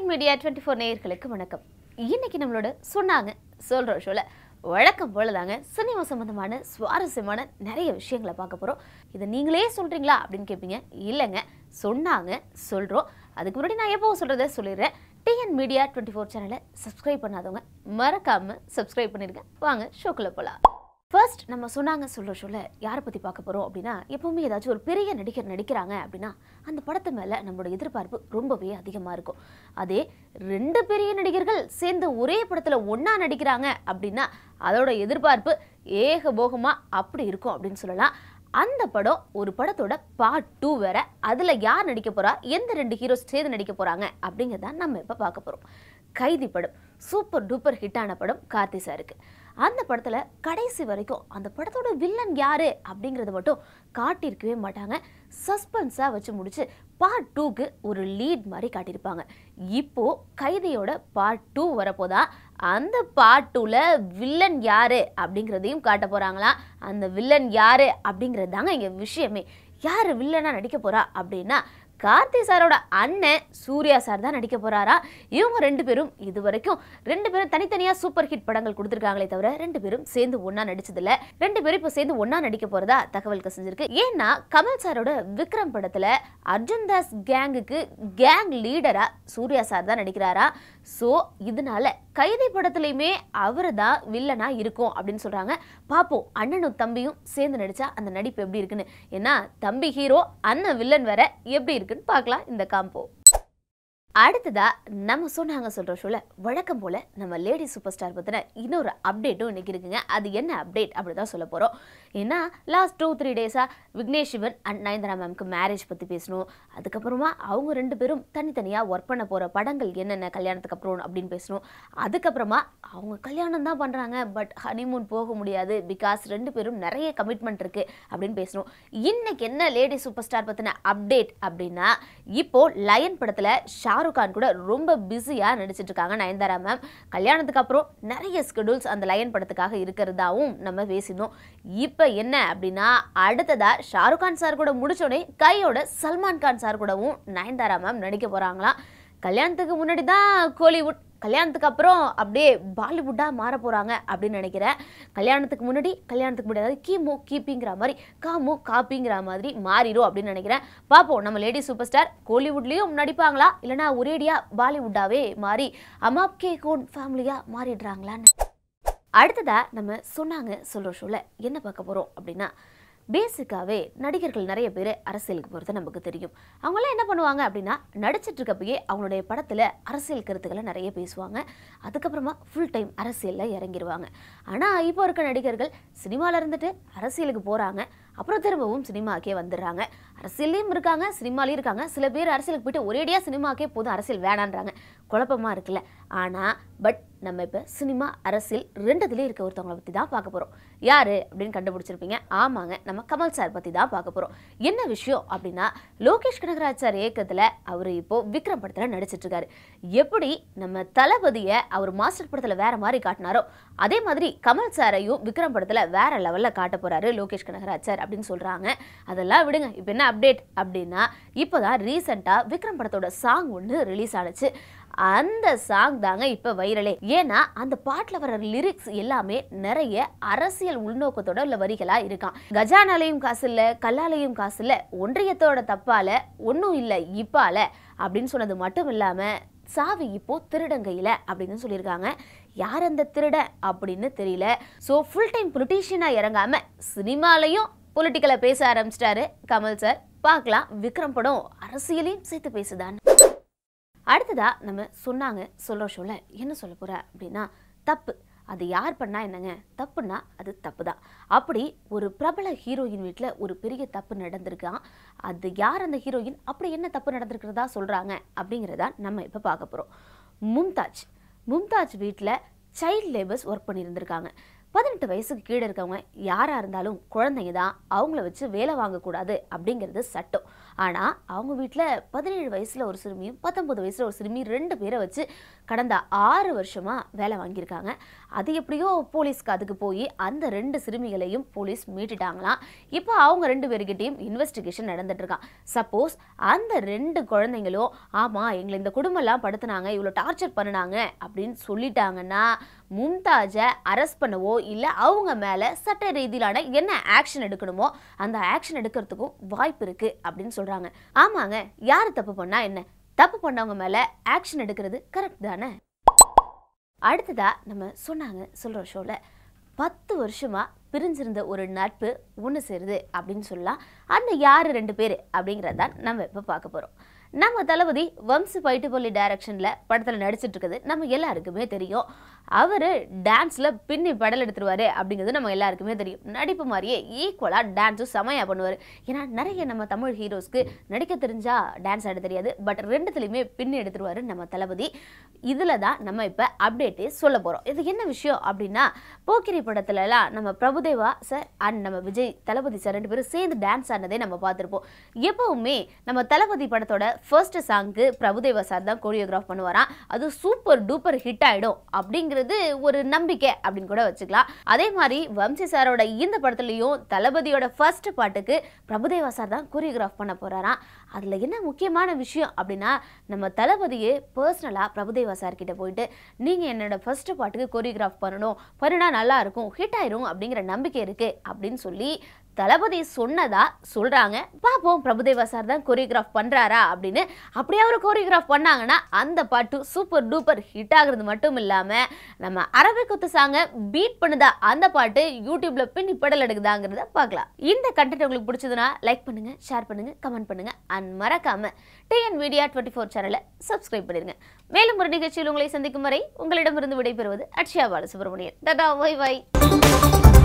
media twenty four நேயர்களுக்கு வணக்கம் இன்னைக்கு நம்மளோட சொன்னாங்க சொல்கிற ஷோவில் வழக்கம் போல தாங்க சினிமா சம்பந்தமான சுவாரஸ்யமான நிறைய விஷயங்களை பார்க்க போகிறோம் இதை நீங்களே சொல்கிறீங்களா அப்படின்னு கேட்பீங்க இல்லைங்க சொன்னாங்க சொல்கிறோம் அதுக்கு முன்னாடி நான் எப்போ சொல்கிறத சொல்லிடுறேன் டிஎன் மீடியா டுவெண்ட்டி ஃபோர் சேனலை சப்ஸ்கிரைப் பண்ணாதவங்க மறக்காமல் சப்ஸ்கிரைப் பண்ணிருங்க வாங்க ஷோக்குள்ளே போகலாம் ஃபர்ஸ்ட் நம்ம சொன்னாங்க சொல்ற சொல்ல யாரை பற்றி பார்க்க போகிறோம் அப்படின்னா எப்பவுமே ஏதாச்சும் ஒரு பெரிய நடிகர் நடிக்கிறாங்க அப்படின்னா அந்த படத்து மேலே நம்மளோட எதிர்பார்ப்பு ரொம்பவே அதிகமாக இருக்கும் அதே ரெண்டு பெரிய நடிகர்கள் சேர்ந்து ஒரே படத்தில் ஒன்றா நடிக்கிறாங்க அப்படின்னா அதோட எதிர்பார்ப்பு ஏகபோகமாக அப்படி இருக்கும் அப்படின்னு சொல்லலாம் அந்த படம் ஒரு படத்தோட பார்ட் டூ வேற அதில் யார் நடிக்க போறா எந்த ரெண்டு ஹீரோஸ் சேர்ந்து நடிக்க போறாங்க அப்படிங்கிறத நம்ம இப்போ பார்க்க போகிறோம் கைதி படம் சூப்பர் டூப்பர் ஹிட்டான படம் கார்த்தி சாருக்கு அந்த படத்தில் கடைசி வரைக்கும் அந்த படத்தோட வில்லன் யாரு அப்படிங்கிறத மட்டும் காட்டியிருக்கவே மாட்டாங்க சஸ்பென்ஸாக வச்சு முடிச்சு பார்ட் டூக்கு ஒரு லீட் மாதிரி காட்டியிருப்பாங்க இப்போ கைதியோட பார்ட் டூ வரப்போதா அந்த பார்ட் டூவில் வில்லன் யாரு அப்படிங்கிறதையும் காட்ட போகிறாங்களா அந்த வில்லன் யாரு அப்படிங்கிறது தாங்க இங்கே விஷயமே யார் வில்லனாக நடிக்க போறா அப்படின்னா கார்த்தி சாரோட அண்ணன் சூர்யா சார் தான் நடிக்க போறாரா இவங்க ரெண்டு பேரும் இது வரைக்கும் ரெண்டு பேரும் தனித்தனியா சூப்பர் ஹிட் படங்கள் கொடுத்துருக்காங்களே தவிர ரெண்டு பேரும் சேர்ந்து ஒண்ணா நடிச்சதில்ல ரெண்டு பேரும் இப்போ சேர்ந்து ஒண்ணா நடிக்க போறதா தகவல் கசிஞ்சிருக்கு ஏன்னா கமல் சாரோட விக்ரம் படத்துல அர்ஜுன் தாஸ் கேங்குக்கு கேங் லீடரா சூர்யா சார் தான் நடிக்கிறாரா ஸோ இதனால கைதி படத்துலையுமே அவர் தான் வில்லனா இருக்கும் அப்படின்னு சொல்றாங்க பார்ப்போம் அண்ணனும் தம்பியும் சேர்ந்து நடிச்சா அந்த நடிப்பு எப்படி இருக்குன்னு ஏன்னா தம்பி ஹீரோ அண்ணன் வில்லன் வேற எப்படி இருக்குன்னு பார்க்கலாம் இந்த காம்போ அடுத்ததா நம்ம சொன்னாங்க சொல்ற ஷோல வழக்கம் போல நம்ம லேடி சூப்பர் ஸ்டார் பத்தின இன்னொரு அப்டேட்டும் இன்னைக்கு இருக்குங்க அது என்ன அப்டேட் அப்படி தான் சொல்ல போறோம் ஏன்னா லாஸ்ட் டூ த்ரீ டேஸா விக்னேஷ் சிவன் அண்ட் நயன்தாரா மேம்க்கு மேரேஜ் பத்தி பேசணும் அதுக்கப்புறமா அவங்க ரெண்டு பேரும் தனித்தனியா ஒர்க் பண்ண போற படங்கள் என்னென்ன கல்யாணத்துக்கு அப்புறம் அப்படின்னு பேசணும் அதுக்கப்புறமா அவங்க கல்யாணம் தான் பண்றாங்க பட் ஹனிமூன் போக முடியாது பிகாஸ் ரெண்டு பேரும் நிறைய கமிட்மெண்ட் இருக்கு அப்படின்னு பேசணும் இன்னைக்கு என்ன லேடி சூப்பர் ஸ்டார் பத்தின அப்டேட் அப்படின்னா இப்போ லயன் படத்துல ஷாருக் கான் கூட ரொம்ப பிஸியா நடிச்சிட்டு இருக்காங்க நயன்தாரா மேம் கல்யாணத்துக்கு அப்புறம் நிறைய ஸ்கெடியூல்ஸ் அந்த லயன் படத்துக்காக இருக்கிறதாவும் நம்ம பேசினோம் இப்போ என்ன அப்படின்னா அடுத்ததா ஷாருக் கான் சார் கூட முடிச்சோடனே கையோட சல்மான் கான் சார் கூடவும் நயன்தாரா மேம் நடிக்க போறாங்களாம் கல்யாணத்துக்கு முன்னாடி தான் கோலிவுட் கல்யாணத்துக்கு அப்புறம் அப்படியே பாலிவுட்டாக மாற போகிறாங்க அப்படின்னு நினைக்கிறேன் கல்யாணத்துக்கு முன்னாடி கல்யாணத்துக்கு முன்னாடி அதாவது கீமோ கீப்பிங்கிற மாதிரி காமோ காப்பிங்கிற மாதிரி மாறிடும் அப்படின்னு நினைக்கிறேன் பார்ப்போம் நம்ம லேடி சூப்பர் ஸ்டார் கோலிவுட்லேயும் நடிப்பாங்களா இல்லைனா ஒரேடியாக பாலிவுட்டாவே மாறி அமாப் கே கோன் ஃபேமிலியாக மாறிடுறாங்களான்னு அடுத்ததா நம்ம சொன்னாங்க சொல்கிற ஷோவில் என்ன பார்க்க போகிறோம் அப்படின்னா பேசிக்காகவே நடிகர்கள் நிறைய பேர் அரசியலுக்கு போகிறது நமக்கு தெரியும் அவங்களாம் என்ன பண்ணுவாங்க அப்படின்னா நடிச்சிட்டு இருக்கப்பயே அவங்களுடைய படத்தில் அரசியல் கருத்துக்களை நிறைய பேசுவாங்க அதுக்கப்புறமா ஃபுல் டைம் அரசியலில் இறங்கிடுவாங்க ஆனால் இப்போ இருக்க நடிகர்கள் சினிமாவில் இருந்துட்டு அரசியலுக்கு போகிறாங்க அப்புறம் திரும்பவும் சினிமாக்கே வந்துடுறாங்க அரசியல்லையும் இருக்காங்க சினிமாலையும் இருக்காங்க சில பேர் அரசியலுக்கு போயிட்டு ஒரேடியாக சினிமாக்கே போதும் அரசியல் வேணான்றாங்க குழப்பமாக இருக்குல்ல ஆனால் பட் நம்ம இப்போ சினிமா அரசியல் ரெண்டுத்துலேயும் இருக்க ஒருத்தவங்களை பற்றி தான் பார்க்க போகிறோம் யார் அப்படின்னு கண்டுபிடிச்சிருப்பீங்க ஆமாங்க நம்ம கமல் சார் பற்றி தான் பார்க்க போகிறோம் என்ன விஷயம் அப்படின்னா லோகேஷ் கனகராஜ் சார் இயக்கத்தில் அவர் இப்போ விக்ரம் படத்தில் நடிச்சிட்டு இருக்காரு எப்படி நம்ம தளபதியை அவர் மாஸ்டர் படத்தில் வேற மாதிரி காட்டினாரோ அதே மாதிரி கமல் சாரையும் விக்ரம் படத்தில் வேற லெவலில் காட்ட போறாரு லோகேஷ் கனகராஜ் சார் அப்படின்னு சொல்கிறாங்க அதெல்லாம் விடுங்க இப்போ என்ன அப்டேட் அப்படின்னா இப்போ தான் ரீசெண்டாக விக்ரம் படத்தோட சாங் ஒன்று ரிலீஸ் ஆனுச்சு அந்த சாங் தாங்க இப்போ வைரலே ஏன்னா அந்த பாட்டில் வர லிரிக்ஸ் எல்லாமே நிறைய அரசியல் உள்நோக்கத்தோட உள்ள வரிகளாக இருக்கான் கஜானாலையும் காசு இல்லை கல்லாலையும் காசு இல்லை ஒன்றியத்தோட தப்பால ஒன்றும் இல்லை இப்பால அப்படின்னு சொன்னது மட்டும் இல்லாமல் சாவி இப்போ திருடங்கையில அப்படின்னு சொல்லியிருக்காங்க யார் அந்த திருடன் அப்படின்னு தெரியல ஸோ ஃபுல் டைம் பொலிட்டீஷியனாக இறங்காம சினிமாலையும் பொலிட்டிக்கலை பேச ஆரம்பிச்சிட்டாரு கமல் சார் பார்க்கலாம் விக்ரம் படம் அரசியலையும் சேர்த்து பேசுதான் அடுத்ததா நம்ம சொன்னாங்க சொல்கிற ஷோல என்ன சொல்ல போற அப்படின்னா தப்பு அது யார் பண்ணா என்னங்க தப்புன்னா அது தப்பு தான் அப்படி ஒரு பிரபல ஹீரோயின் வீட்டில் ஒரு பெரிய தப்பு நடந்திருக்கான் அது யார் அந்த ஹீரோயின் அப்படி என்ன தப்பு நடந்திருக்கிறதா சொல்கிறாங்க அப்படிங்கிறதா நம்ம இப்போ பார்க்க போகிறோம் மும்தாஜ் மும்தாஜ் வீட்டில் சைல்ட் லேபர்ஸ் ஒர்க் பண்ணியிருந்திருக்காங்க பதினெட்டு வயசுக்கு கீழே இருக்கவங்க யாராக இருந்தாலும் குழந்தைங்க தான் அவங்கள வச்சு வேலை வாங்கக்கூடாது அப்படிங்கிறது சட்டம் ஆனால் அவங்க வீட்டில் பதினேழு வயசில் ஒரு சிறுமியும் பத்தொன்பது வயசில் ஒரு சிறுமி ரெண்டு பேரை வச்சு கடந்த ஆறு வருஷமாக வேலை வாங்கியிருக்காங்க அது எப்படியோ போலீஸ்க்கு அதுக்கு போய் அந்த ரெண்டு சிறுமிகளையும் போலீஸ் மீட்டுட்டாங்களாம் இப்போ அவங்க ரெண்டு பேர்கிட்டையும் இன்வெஸ்டிகேஷன் நடந்துட்டு இருக்கான் சப்போஸ் அந்த ரெண்டு குழந்தைங்களும் ஆமாம் எங்களை இந்த குடும்பம்லாம் படுத்துனாங்க இவ்வளோ டார்ச்சர் பண்ணினாங்க அப்படின்னு சொல்லிட்டாங்கன்னா மும்தாஜை அரெஸ்ட் பண்ணவோ இல்லை அவங்க மேலே சட்ட ரீதியிலான என்ன ஆக்ஷன் எடுக்கணுமோ அந்த ஆக்ஷன் எடுக்கிறதுக்கும் வாய்ப்பு இருக்குது அப்படின்னு சொல்கிறாங்க ஆமாங்க யார் தப்பு பண்ணா என்ன தப்பு பண்ணவங்க மேலே ஆக்ஷன் எடுக்கிறது கரெக்ட் தானே அடுத்ததா நம்ம சொன்னாங்க சொல்கிற ஷோவில் பத்து வருஷமா பிரிஞ்சிருந்த ஒரு நட்பு ஒன்று சேருது அப்படின்னு சொல்லலாம் அந்த யார் ரெண்டு பேர் அப்படிங்கிறத தான் நம்ம இப்போ பார்க்க போகிறோம் நம்ம தளபதி வம்சு பைட்டுப்பள்ளி டைரக்ஷனில் படத்தில் நடிச்சிட்டு இருக்குது நம்ம எல்லாருக்குமே தெரியும் அவர் டான்ஸில் பின்னி படல் எடுத்துருவாரு அப்படிங்கிறது நம்ம எல்லாருக்குமே தெரியும் நடிப்பு மாதிரியே ஈக்குவலாக டான்ஸும் செமையாக பண்ணுவார் ஏன்னா நிறைய நம்ம தமிழ் ஹீரோஸ்க்கு நடிக்க தெரிஞ்சா டான்ஸ் ஆட தெரியாது பட் ரெண்டுத்துலையுமே பின்னி எடுத்துருவாரு நம்ம தளபதி இதில் தான் நம்ம இப்போ அப்டேட்டே சொல்ல போகிறோம் இது என்ன விஷயம் அப்படின்னா போக்கிரி படத்துலலாம் நம்ம பிரபுதேவா சார் அண்ட் நம்ம விஜய் தளபதி சார் ரெண்டு பேரும் சேர்ந்து டான்ஸ் ஆடினதே நம்ம பார்த்துருப்போம் எப்பவுமே நம்ம தளபதி படத்தோட ஃபர்ஸ்ட் சாங்க்கு பிரபுதேவா சார் தான் கோரியோகிராஃப் பண்ணுவாராம் அது சூப்பர் டூப்பர் ஹிட் ஆகிடும் அப்படிங்கிறது ஒரு நம்பிக்கை அப்படின்னு கூட வச்சுக்கலாம் அதே மாதிரி வம்சி சாரோட இந்த படத்துலையும் தளபதியோட ஃபர்ஸ்ட் பாட்டுக்கு பிரபுதேவா சார் தான் கோரியோகிராஃப் பண்ண போகிறாராம் அதில் என்ன முக்கியமான விஷயம் அப்படின்னா நம்ம தளபதியே பர்சனலாக பிரபுதேவா சார் கிட்ட போயிட்டு நீங்கள் என்னோட ஃபர்ஸ்ட் பாட்டுக்கு கோரியோகிராஃப் பண்ணணும் பண்ணினா நல்லா இருக்கும் ஹிட் ஆயிரும் அப்படிங்கிற நம்பிக்கை இருக்குது அப்படின்னு சொல்லி தளபதி சொன்னதா சொல்றாங்க பாப்போம் பிரபுதேவா சார் தான் கோரியோகிராஃப் பண்றாரா அப்படின்னு அப்படியே அவர் கோரியோகிராஃப் பண்ணாங்கன்னா அந்த பாட்டு சூப்பர் டூப்பர் ஹிட் ஆகுறது மட்டும் இல்லாம நம்ம அரபி குத்து சாங்க பீட் பண்ணுதா அந்த பாட்டு யூடியூப்ல பின்னி படல் எடுக்குதாங்கிறத பார்க்கலாம் இந்த கண்டென்ட் உங்களுக்கு பிடிச்சதுன்னா லைக் பண்ணுங்க ஷேர் பண்ணுங்க கமெண்ட் பண்ணுங்க அண்ட் மறக்காம டிஎன் மீடியா டுவெண்ட்டி ஃபோர் சேனலை சப்ஸ்கிரைப் பண்ணிருங்க மேலும் ஒரு நிகழ்ச்சியில் உங்களை சந்திக்கும் வரை உங்களிடமிருந்து விடைபெறுவது அக்ஷயா பாலசுப்ரமணியன் டாடா வை வை